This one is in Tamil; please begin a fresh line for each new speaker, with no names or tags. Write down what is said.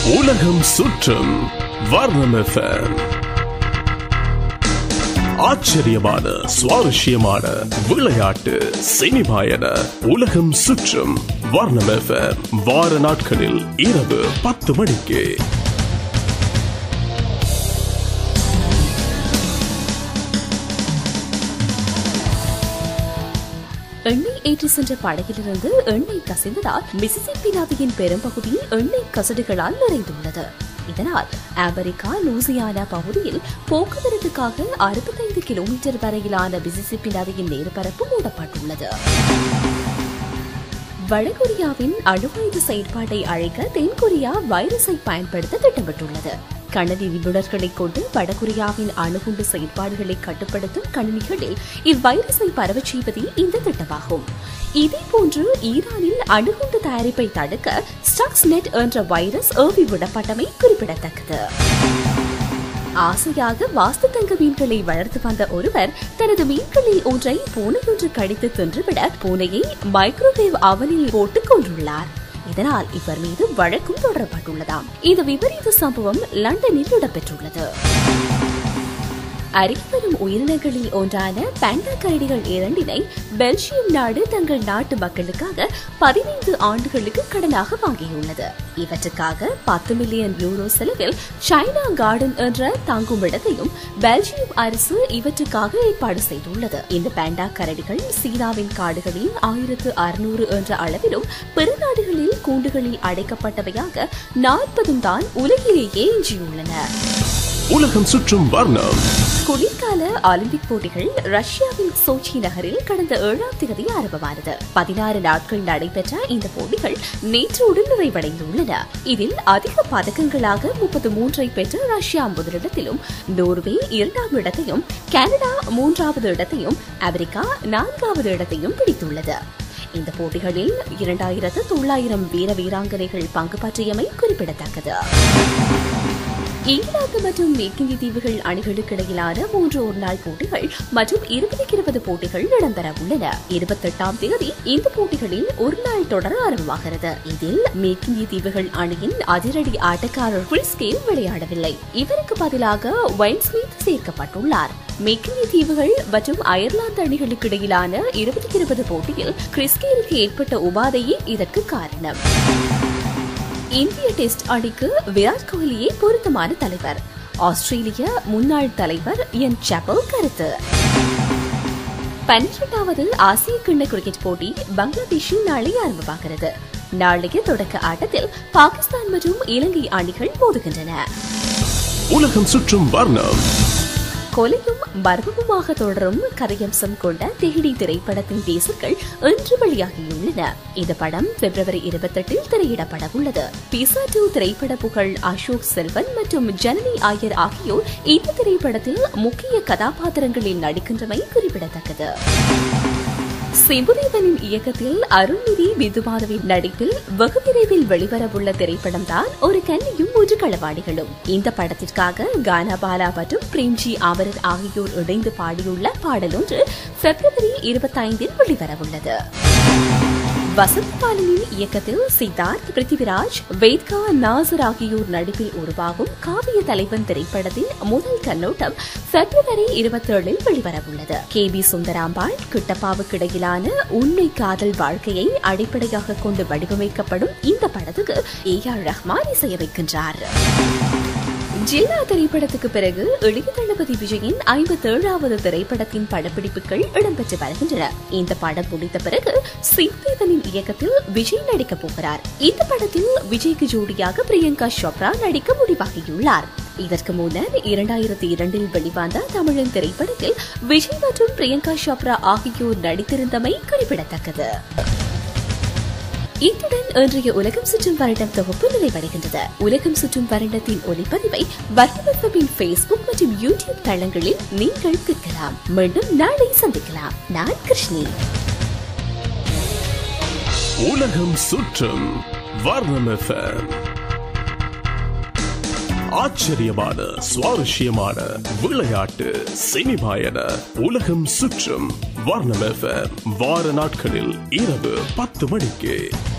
உலகம் சுற்றும் வர்ணம் FM. ஆச்சரியமான சுவாரஸ்யமான விளையாட்டு சினிமா என உலகம் சுற்றும் வர்ணம் FM. வார நாட்களில் இரவு பத்து மணிக்கு
எண்ணெய் ஏற்றி சென்ற படகிலிருந்து எண்ணெய் கசிந்ததால் மிசிசிப்பி நதியின் பெரும்பகுதி எண்ணெய் கசடுகளால் நிறைந்துள்ளது இதனால் அமெரிக்கா லூசியானா பகுதியில் போக்குவரத்துக்காக அறுபத்தைந்து கிலோமீட்டர் வரையிலான மிசிசிப்பி நதியின் மேற்பரப்பு மூடப்பட்டுள்ளது வடகொரியாவின் அணுவாயுத செயற்பாட்டை அழைக்க தென்கொரியா வைரஸை பயன்படுத்த திட்டமிட்டுள்ளது கணனி நிபுணர்களை கொண்டு வடகொரியாவின் அணுகுண்டு செயற்பாடுகளை கட்டுப்படுத்தும் கணினிகளில் இவ்வைரஸை பரவச் செய்வதே இந்த திட்டமாகும் இதேபோன்று ஈரானில் அணுகுண்டு தயாரிப்பை தடுக்க ஸ்டக்ஸ் நெட் என்ற வைரஸ் ஏவி விடப்பட்டமை குறிப்பிடத்தக்கது ஆசையாக வாஸ்து தங்க மீன்களை வளர்த்து வந்த ஒருவர் தனது மீன்களில் ஒன்றை பூனையொன்று கடித்து தின்றுவிட பூனையை மைக்ரோவேவ் அவனில் போட்டுக் கொண்டுள்ளார் இதனால் இவர் மீது வழக்கும் தொடரப்பட்டுள்ளதாம் இந்த விபரீத சம்பவம் லண்டனில் இடம்பெற்றுள்ளது அருகிவரும் உயிரினங்களில் ஒன்றான பேண்டா கரடிகள் இரண்டினை பெல்ஜியம் நாடு தங்கள் நாட்டு மக்களுக்காக பதினைந்து ஆண்டுகளுக்கு கடனாக வாங்கியுள்ளது இவற்றுக்காக பத்து மில்லியன் யூரோ செலவில் சைனா கார்டன் என்ற தங்கும் இடத்தையும் பெல்ஜியம் அரசு இவற்றுக்காக ஏற்பாடு செய்துள்ளது இந்த பேண்டா கரடிகள் சீனாவின் காடுகளில் ஆயிரத்து அறுநூறு என்ற அளவிலும் பிற நாடுகளில் கூண்டுகளில் அடைக்கப்பட்டவையாக நாற்பதும் தான் உலகிலேயே எஞ்சியுள்ளன
உலகம் சுற்றும் வர்ணம்
குளிர்கால ஒலிம்பிக் போட்டிகள் ரஷ்யாவின் சோச்சி நகரில் கடந்த ஏழாம் தேதி ஆரம்பமானது பதினாறு நாட்கள் நடைபெற்ற இந்த போட்டிகள் நேற்றோடு நிறைவடைந்துள்ளன இதில் அதிக பதக்கங்களாக முப்பத்து மூன்றை பெற்ற ரஷ்யா முதலிடத்திலும் நோர்வே இரண்டாம் இடத்தையும் கனடா மூன்றாவது இடத்தையும் அமெரிக்கா நான்காவது இடத்தையும் பிடித்துள்ளது இந்த போட்டிகளில் இரண்டாயிரத்து தொள்ளாயிரம் வீர வீராங்கனைகள் பங்கு பற்றியமை குறிப்பிடத்தக்கது இங்கிலாந்து மற்றும் மேற்கிந்திய தீவுகள் அணிகளுக்கு இடையிலான மூன்று ஒருநாள் போட்டிகள் மற்றும் இருபதுக்கு இருபது போட்டிகள் இடம்பெற உள்ளன இருபத்தெட்டாம் தேதி இந்த போட்டிகளில் ஒருநாள் தொடர் ஆரம்பமாகிறது இதில் மேற்கிந்திய தீவுகள் அணியின் அதிரடி ஆட்டக்காரர் கிறிஸ்கேல் விளையாடவில்லை இவருக்கு பதிலாக வைன்ஸ்மித் சேர்க்கப்பட்டுள்ளார் மேற்கிந்திய தீவுகள் மற்றும் அயர்லாந்து அணிகளுக்கு இடையிலான இருபதுக்கு இருபது போட்டியில் கிறிஸ்கேலுக்கு ஏற்பட்ட உபாதையே இதற்கு காரணம் இந்திய டெஸ்ட் அணிக்கு விராட் கோஹ்லியே பொருத்தமான தலைவர் ஆஸ்திரேலிய முன்னாள் தலைவர் என் சாப்பல் கருத்து பன்னிரண்டாவது ஆசிய கிண்ண கிரிக்கெட் போட்டி பங்களாதேஷில் நாளை ஆரம்பமாகிறது நாளைய தொடக்க ஆட்டத்தில் பாகிஸ்தான் மற்றும் இலங்கை அணிகள் மோதுகின்றன
உலகம் சுற்றும் வர்ணம்
கொலையும் மர்மமுமாக தொடரும் கதையம்சம் கொண்ட தெஹிடி திரைப்படத்தின் டீசர்கள் இன்று வெளியாகியுள்ளன இந்த படம் பிப்ரவரி இருபத்தெட்டில் திரையிடப்பட உள்ளது பிசா டூ திரைப்பட புகழ் அசோக் செல்வன் மற்றும் ஜனனி ஆயர் ஆகியோர் இந்த திரைப்படத்தில் முக்கிய கதாபாத்திரங்களில் நடிக்கின்றமை குறிப்பிடத்தக்கது சிம்புதேவனின் இயக்கத்தில் அருள்நிதி பிந்துமாதவின் நடிப்பில் வெகு விரைவில் வெளிவரவுள்ள திரைப்படம் தான் ஒரு கன்னியும் மூன்று களவாடிகளும் இந்த படத்திற்காக கானா பாலா மற்றும் பிரேம்ஜி அமரன் ஆகியோர் இணைந்து பாடியுள்ள பாடல் ஒன்று பிப்ரவரி இருபத்தைந்தில் வெளிவரவுள்ளது வசந்த் பாலனின் இயக்கத்தில் சித்தார்த் பிருத்திவிராஜ் வேத்கா நாசர் ஆகியோர் நடிப்பில் உருவாகும் காவிய தலைவன் திரைப்படத்தின் முதல் கண்ணோட்டம் பிப்ரவரி இருபத்தேழில் வெளிவரவுள்ளது கே பி சுந்தராம்பாள் கிட்டப்பாவுக்கு இடையிலான உண்மை காதல் வாழ்க்கையை அடிப்படையாக கொண்டு வடிவமைக்கப்படும் இந்த படத்துக்கு ஏ ஆர் ரஹ்மான் இசையமைக்கின்றார் ஜில்லா திரைப்படத்துக்கு பிறகு இளைய தளபதி விஜயின் ஐம்பத்தேழாவது திரைப்படத்தின் படப்பிடிப்புகள் இடம்பெற்று வருகின்றன இந்த படம் முடித்த பிறகு சித்தேவனின் இயக்கத்தில் விஜய் நடிக்கப் போகிறார் இந்த படத்தில் விஜய்க்கு ஜோடியாக பிரியங்கா சோப்ரா நடிக்க முடிவாகியுள்ளார் இதற்கு முன்னர் இரண்டாயிரத்தி இரண்டில் வெளிவந்த தமிழின் திரைப்படத்தில் விஜய் மற்றும் பிரியங்கா சோப்ரா ஆகியோர் நடித்திருந்தமை குறிப்பிடத்தக்கது இத்துடன் இன்றைய உலகம் சுற்றும் வருடம் தொகுப்பு நிறைவடைகின்றது உலகம் சுற்றும் வருடத்தின் ஒலிப்பதிவை வர்த்தகத்தின் பேஸ்புக் மற்றும் யூடியூப் தளங்களில் நீங்கள் கேட்கலாம் மீண்டும் நாளை சந்திக்கலாம் நான் கிருஷ்ணி
உலகம் சுற்றும் வர்ணம் FM. ஆச்சரியமான சுவாரஸ்யமான விளையாட்டு சினிமா என உலகம் சுற்றும் வர்ணம் FM. வார நாட்களில் இரவு பத்து மணிக்கு